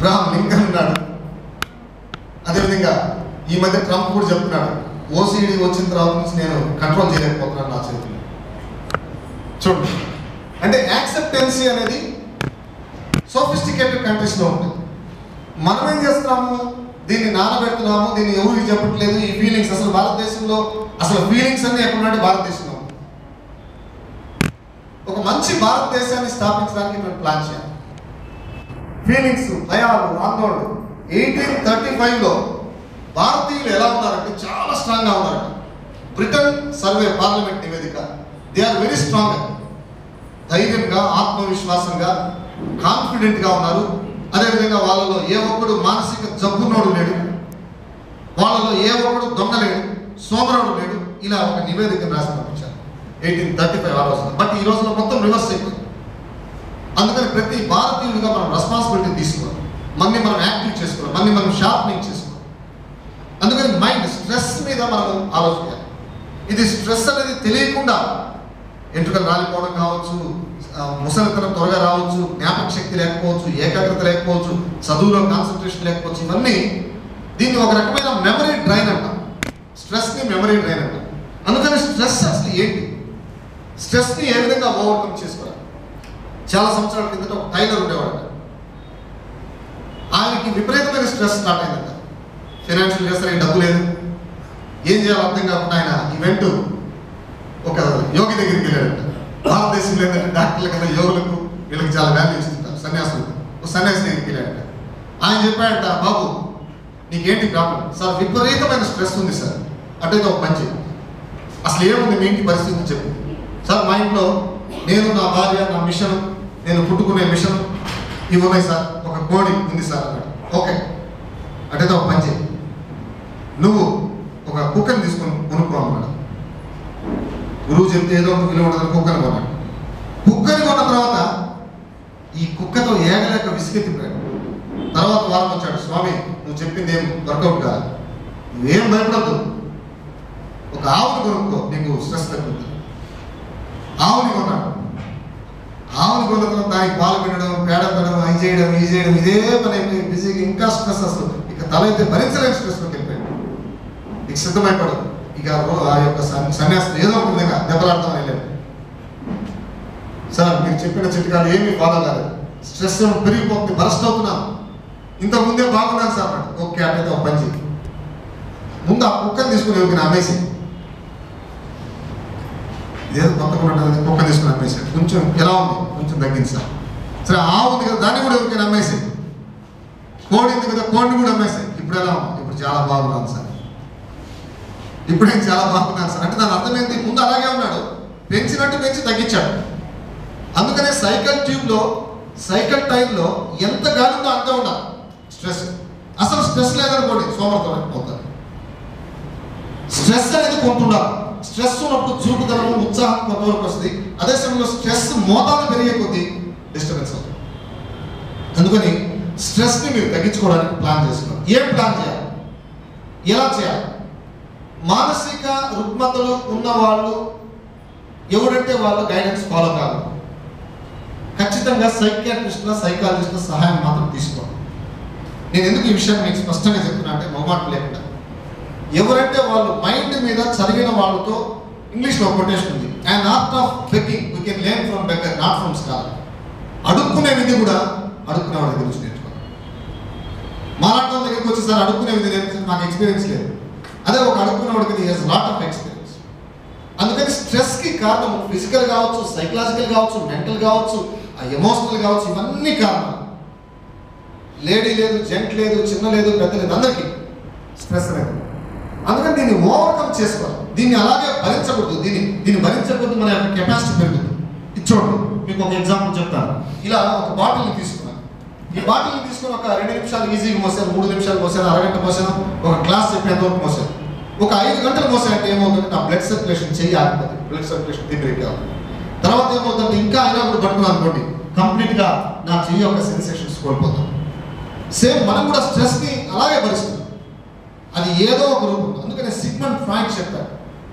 Abraham Lincoln ఉన్నాడు అదేవిధంగా ఈ మధ్య ట్రంప్ కూడా చెప్తున్నాడు ఓసీడీ వచ్చిన తర్వాత నుంచి నేను కంట్రోల్ చేయలేకపోతున్నాను నా చేతులు చూడండి అంటే యాక్సెప్టెన్సీ అనేది సోఫిస్టికేటెడ్ కంట్రీస్లో ఉంటుంది మనం ఏం చేస్తున్నాము దీన్ని నానబెడుతున్నాము దీన్ని ఎవరికి చెప్పట్లేదు ఈ ఫీలింగ్స్ అసలు భారతదేశంలో అసలు ఫీలింగ్స్ అన్ని ఎక్కడున్నాయి భారతదేశంలో ఒక మంచి భారతదేశాన్ని స్థాపించడానికి మేము ప్లాన్ చేయాలి ఫీలింగ్స్ భయాలు ఆందోళన ఎయిటీన్ థర్టీ ఫైవ్లో భారతీయులు ఎలా ఉన్నారంటే చాలా స్ట్రాంగ్గా ఉన్నారంట బ్రిటన్ సర్వే పార్లమెంట్ నివేదిక దే ఆర్ వెరీ స్ట్రాంగ్ ధైర్యంగా ఆత్మవిశ్వాసంగా కాన్ఫిడెంట్గా ఉన్నారు అదేవిధంగా వాళ్ళలో ఏ ఒక్కడు మానసిక జబ్బునోడు లేడు వాళ్ళలో ఏ ఒక్కడు దొంగ లేడు సోమరుడు లేడు ఇలా ఒక నివేదికను రాసి పంపించారు ఎయిటీన్ థర్టీ ఫైవ్ ఆ రోజున బట్ ఈ రోజున మొత్తం రివర్స్ అయిపోయింది అందుకని ప్రతి భారతీయుడిగా మనం రెస్పాన్సిబిలిటీ తీసుకోవాలి మన్ని మనం యాక్టివ్ చేసుకోవాలి మన్ని మనం షార్ప్నింగ్ చేసుకోవాలి అందుకని మైండ్ స్ట్రెస్ మీద మనం ఆలోచించాలి ఇది స్ట్రెస్ అనేది తెలియకుండా ఎంట్రుకలు రాలిపోవడం కావచ్చు ఆ, ముసలితనం త్వరగా రావచ్చు జ్ఞాపక శక్తి లేకపోవచ్చు ఏకాగ్రత లేకపోవచ్చు చదువులో కాన్సన్ట్రేషన్ లేకపోవచ్చు ఇవన్నీ దీన్ని ఒక రకమైన మెమరీ డ్రైన్ అంటాం స్ట్రెస్ని మెమరీ డ్రైన్ అంటాం అందుకని స్ట్రెస్ అసలు ఏంటి స్ట్రెస్ని ఏ విధంగా ఓవర్కమ్ చేసుకోవాలి చాలా సంవత్సరాల కిందట ఒక టైలర్ ఉండేవాడు ఆయనకి విపరీతమైన స్ట్రెస్ స్టార్ట్ అయిందంట ఫైనాన్షియల్ సరైన డబ్బు లేదు ఏం చేయాలో అర్థం కాకుండా ఆయన ఈవెంట్ ఒక యోగి దగ్గరికి వెళ్ళాడంట భారతదేశంలో ఏంటంటే డాక్టర్ల కదా యోగులకు వీళ్ళకి చాలా వాల్యూ ఇస్తుంటారు సన్యాసులకు ఒక సన్యాసి దగ్గరికి వెళ్ళాడంట ఆయన చెప్పాడంట బాబు నీకేంటి ప్రాబ్లం సార్ విపరీతమైన స్ట్రెస్ ఉంది సార్ అంటే ఒక మంచి అసలు ఏముంది మీ ఇంటి పరిస్థితి చెప్పు సార్ మా ఇంట్లో నేను నా భార్య నా మిషన్ నేను పుట్టుకునే మిషన్ ఇవి ఉన్నాయి సార్ ఒక కోడి ఉంది సార్ అన్నాడు ఓకే అంటే ఒక పని చేయి నువ్వు ఒక కుక్కని తీసుకొని కొనుక్కో అన్నాడు గురువు చెప్తే ఏదో ఒక విలువ ఉండదని కుక్కని కొన్నాడు కుక్కని కొన్న తర్వాత ఈ కుక్కతో ఏగలేక విసిగెత్తిపోయాడు తర్వాత వారం వచ్చాడు స్వామి నువ్వు చెప్పింది ఏం వర్కౌట్ కాదు నువ్వేం భయపడద్దు ఒక ఆవుని కొనుక్కో నీకు స్ట్రెస్ తగ్గుతుంది ఆవుని కొన్నాడు ఆవుని కొన్న తర్వాత దానికి పాలు పెట్టడం పేడ పెట్టడం అవి చేయడం ఇది చేయడం ఇదే పని అయిపోయి బిజీగా ఇంకా స్ట్రెస్ అసలు ఇక తల అయితే భరించలేని స్ట్రెస్లోకి వెళ్ళిపోయాడు ఇక సిద్ధమైపడు ఇక రో- ఆ యొక్క సన్- సన్యాసం ఏదో ఒక విధంగా దెబ్బలాడతాం వెళ్ళాడు సార్ మీరు చెప్పిన చిట్కాలు ఏమీ ఫాలో కాలేదు స్ట్రెస్ పెరిగిపోతుంది బరస్ట్ అవుతున్నాం ఇంత ముందే బాగున్నాను సార్ అన్నాడు ఓకే అంటే ఒక పని చేయి ముందు ఆ కుక్కని తీసుకుని ఎవరికి అమ్మేసి ఇదేదో కొత్త ఉంటుంది కుక్క తీసుకుని అమ్మేసాడు కొంచెం ఎలా ఉంది కొంచెం తగ్గింది సార్ సరే ఆవు ఉంది కదా దాన్ని కూడా ఎవరికైనా అమ్మేసి కోడి ఉంది కదా కోడిని కూడా అమ్మేసాయి ఇప్పుడు ఎలా ఉంది ఇప్పుడు చాలా బాగున్నాను సార్ ఇప్పుడే చాలా బాగున్నాను సార్ అంటే దాని అర్థం ఏంటి ముందు అలాగే ఉన్నాడు పెంచినట్టు పెంచి తగ్గించాడు అందుకనే సైకిల్ ట్యూబ్లో సైకిల్ టైర్లో ఎంత గాలి ఉందో అంతే ఉండాలి స్ట్రెస్ అసలు స్ట్రెస్ లేదనుకోండి సోమర్థం అయిపోతారు స్ట్రెస్ అనేది కొంత ఉండాలి స్ట్రెస్ ఉన్నప్పుడు చురుకుదనం ఉత్సాహం కొంతవరకు వస్తుంది అదే సమయంలో స్ట్రెస్ మోతాదు పెరిగే కొద్దీ డిస్టర్బెన్స్ అవుతుంది అందుకని స్ట్రెస్ని మీరు తగ్గించుకోవడానికి ప్లాన్ చేసుకోవాలి ఏం ప్లాన్ చేయాలి ఎలా చేయాలి మానసిక రుగ్మతలు ఉన్న వాళ్ళు ఎవరంటే వాళ్ళు గైడెన్స్ ఫాలో కాదు ఖచ్చితంగా సైకియాట్రిస్ట్ల సైకాలజిస్ట్ల సహాయం మాత్రం తీసుకోవాలి నేను ఎందుకు ఈ విషయాన్ని మీకు స్పష్టంగా చెప్తున్నా అంటే మొహమాట లేకుండా ఎవరంటే వాళ్ళు మైండ్ మీద చదివిన వాళ్ళతో ఇంగ్లీష్లో కొటేషన్ ఉంది and art of begging we can learn from beggar not from scholar అడుక్కునే విధి కూడా అడుక్కునే వాళ్ళ దగ్గర నుంచి నేర్చుకోవాలి మాలాంటి వాళ్ళ దగ్గరికి వచ్చేసరి అడుక్కునే విధి నేర్చుకుని నాకు ఎక్స్పీరియన్స్ లేదు అదే ఒక అడుక్కునే వాడికి హెస్ లాట్ ఆఫ్ ఎక్స్పీరియన్స్ అందుకని స్ట్రెస్కి కారణం ఫిజికల్ కావచ్చు సైకలాజికల్ కావచ్చు మెంటల్ కావచ్చు ఎమోషనల్ కావచ్చు ఇవన్నీ కారణాలు లేడీ లేదు జెంట్ లేదు చిన్న లేదు పెద్ద లేదు అందరికీ స్ట్రెస్ అనేది అందుకని దీన్ని ఓవర్కమ్ చేసుకోవాలి దీన్ని అలాగే భరించకూడదు దీన్ని దీన్ని భరించకూడదు మన యొక్క కెపాసిటీ పెరుగుతుంది ఇది చూడండి మీకు ఒక ఎగ్జాంపుల్ చెప్తాను ఇలా ఒక బాటిల్ని తీసుకున్నాను ఈ బాటిల్ని తీసుకుని ఒక రెండు నిమిషాలు ఈజీగా మోసాను మూడు నిమిషాలు మోసాను అరగంట మోసాను ఒక క్లాస్ చెప్పేంత వరకు మోసాను ఒక ఐదు గంటలు మోసానంటే ఏమవుతుంది నా బ్లడ్ సర్క్యులేషన్ చెయ్యి ఆగిపోతుంది బ్లడ్ సర్క్యులేషన్ తీవ్రంగా అవుతుంది తర్వాత ఏమవుతుందంటే ఇంకా అయినా కూడా పట్టుకున్నాను అనుకోండి కంప్లీట్గా నా చెయ్యి యొక్క సెన్సేషన్స్ కోల్పోతాం సేమ్ మనం కూడా స్ట్రెస్ని అలాగే భరిస్తున్నాం అది ఏదో ఒక రూపం అందుకనే సిగ్మండ్ ఫ్రాంక్ చెప్పారు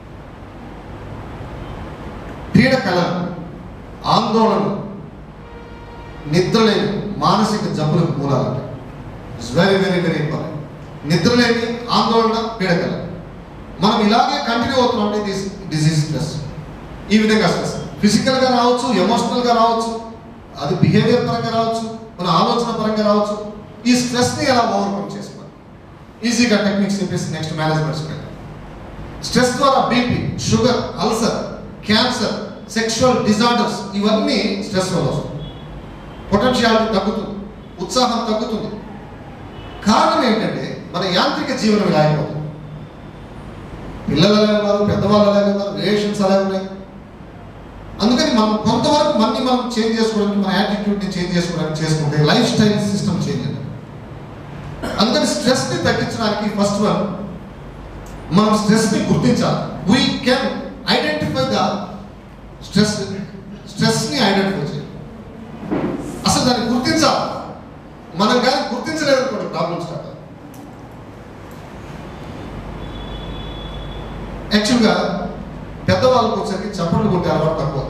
పీడ కలలు ఆందోళన నిద్రలేని మానసిక జబ్బులకు మూలాలంట it's very very very important నిద్రలేమి ఆందోళన పీడకల మనం ఇలాగే కంటిన్యూ అవుతున్నాం అంటే డిసీజ్ స్ట్రెస్ ఈ విధంగా స్ట్రెస్ ఫిజికల్గా రావచ్చు ఎమోషనల్గా రావచ్చు అది బిహేవియర్ పరంగా రావచ్చు మన ఆలోచన పరంగా రావచ్చు ఈ స్ట్రెస్ని ఎలా ఓవర్కమ్ చేసుకోవాలి ఈజీగా టెక్నిక్స్ చెప్పేసి నెక్స్ట్ మేనేజ్మెంట్స్ స్ట్రెస్ ద్వారా BP sugar ulcer cancer sexual disorders ఇవన్నీ స్ట్రెస్ వల్ల వస్తుంది పొటెన్షియాలిటీ తగ్గుతుంది ఉత్సాహం తగ్గుతుంది కారణం ఏంటంటే మన యాంత్రిక జీవనం ఇలా అయిపోతుంది పిల్లలు అలాగే ఉన్నారు పెద్దవాళ్ళు అలాగే ఉన్నారు రిలేషన్స్ అలాగే ఉన్నాయి అందుకని మనం కొంతవరకు మన్ని మనం చేంజ్ చేసుకోవడానికి మన యాటిట్యూడ్ని చేంజ్ చేసుకోవడానికి చేసుకుంటే లైఫ్ స్టైల్ సిస్టమ్ చేంజ్ అవుతుంది అందుకని స్ట్రెస్ని తగ్గించడానికి ఫస్ట్ వన్ మనం స్ట్రెస్ని గుర్తించాలి we can identify the stress స్ట్రెస్ని ఐడెంటిఫై చేయాలి అసలు దాన్ని గుర్తించాలి మనం కానీ గుర్తించలేదు అనుకోండి ప్రాబ్లమ్ స్టార్ట్ అవుతుంది. యాక్చువల్గా పెద్దవాళ్ళకి వచ్చేసరికి చప్పట్లు కొట్టే అలవాటు తక్కువ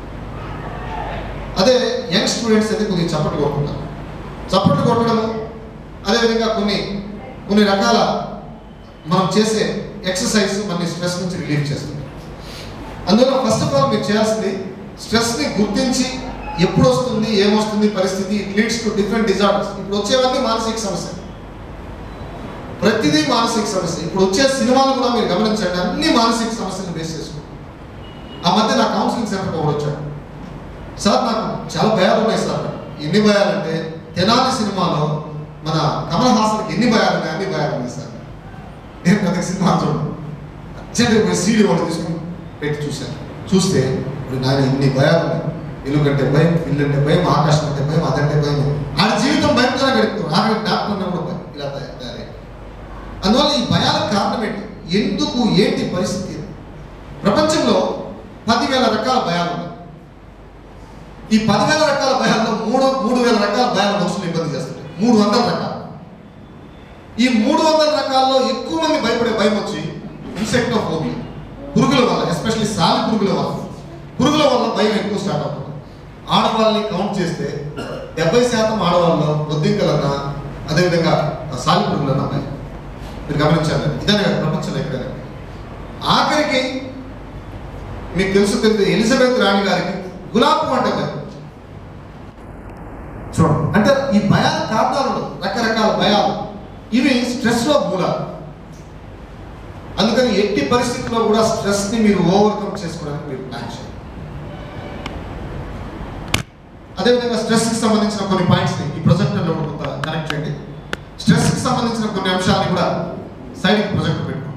అదే యంగ్ స్టూడెంట్స్ అయితే కొద్దిగా చప్పట్లు కొట్టుకుంటారు చప్పట్లు కొట్టడము అదేవిధంగా కొన్ని కొన్ని రకాల మనం చేసే ఎక్సర్సైజ్ మన స్ట్రెస్ నుంచి రిలీఫ్ చేస్తుంది అందువల్ల ఫస్ట్ ఆఫ్ ఆల్ మీరు చేయాల్సింది స్ట్రెస్ని గుర్తించి ఎప్పుడు వస్తుంది ఏమొస్తుంది పరిస్థితి it leads to different disorders ఇప్పుడు వచ్చేవన్నీ మానసిక సమస్య ప్రతిదీ మానసిక సమస్య ఇప్పుడు వచ్చే సినిమాలు కూడా మీరు గమనించండి అన్ని మానసిక సమస్యలను బేస్ చేసుకుంటాం ఆ మధ్య నా కౌన్సిలింగ్ సెంటర్కి ఒకడు వచ్చాడు సార్ నాకు చాలా భయాలు ఉన్నాయి సార్ ఎన్ని భయాలంటే తెనాలి సినిమాలో మన కమల్ హాసన్కి ఎన్ని భయాలు ఉన్నాయి అన్ని భయాలు ఉన్నాయి సార్ నేను ప్రతి సినిమా చూడను అర్జెంట్గా పోయి సీడీ ఒకటి తీసుకుని పెట్టి చూశాను చూస్తే ఇప్పుడు నాయన ఇన్ని భయాలు ఉన్నాయి ఎలుగంటే భయం పిల్లంటే భయం ఆకాశం అంటే భయం అదంటే భయం ఆడ జీవితం భయంతోనే గడుపుతాడు ఆఖరి డాక్టర్ అన్న కూడా భయం ఇలా తయారు తయారై అందువల్ల ఈ భయాలకు కారణం ఏంటి ఎందుకు ఏంటి పరిస్థితి ప్రపంచంలో పదివేల రకాల భయాలు ఉన్నాయి ఈ పదివేల రకాల భయాల్లో మూడు మూడు వేల రకాల భయాలు మనుషులు ఇబ్బంది చేస్తున్నాయి మూడు వందల రకాలు ఈ మూడు వందల రకాల్లో ఎక్కువ మంది భయపడే భయం వచ్చి ఇన్సెక్టోఫోబియా పురుగుల వల్ల ఎస్పెషల్లీ సాలి పురుగుల వల్ల పురుగుల వల్ల భయం ఎక్కువ స్టార్ట్ అవుతుంది ఆడవాళ్ళని కౌంట్ చేస్తే డెబ్బై శాతం ఆడవాళ్ళలో బొద్దింకలన్నా అదేవిధంగా సాలి పురుగులన్నా భయం మీరు గమనించాలి ఇదనే కాదు ప్రపంచంలో ఎక్కడైనా ఆఖరికి మీకు తెలుసు తెలియదు ఎలిజబెత్ రాణి గారికి గులాబీ అంటే భయం చూడండి అంటే ఈ భయాల కారణాలు ఉండవు. రకరకాల భయాలు ఇవి స్ట్రెస్లో మూలాలు అందుకని ఎట్టి పరిస్థితుల్లో కూడా స్ట్రెస్ని మీరు ఓవర్కమ్ చేసుకోవడానికి మీరు ప్లాన్ చేయాలి అదేవిధంగా స్ట్రెస్కి సంబంధించిన కొన్ని పాయింట్స్ని ఈ ప్రొజెక్టర్లో కొంత కనెక్ట్ చేయండి స్ట్రెస్కి సంబంధించిన కొన్ని అంశాలని కూడా సైడ్కి ప్రొజెక్ట్ పెట్టుకోండి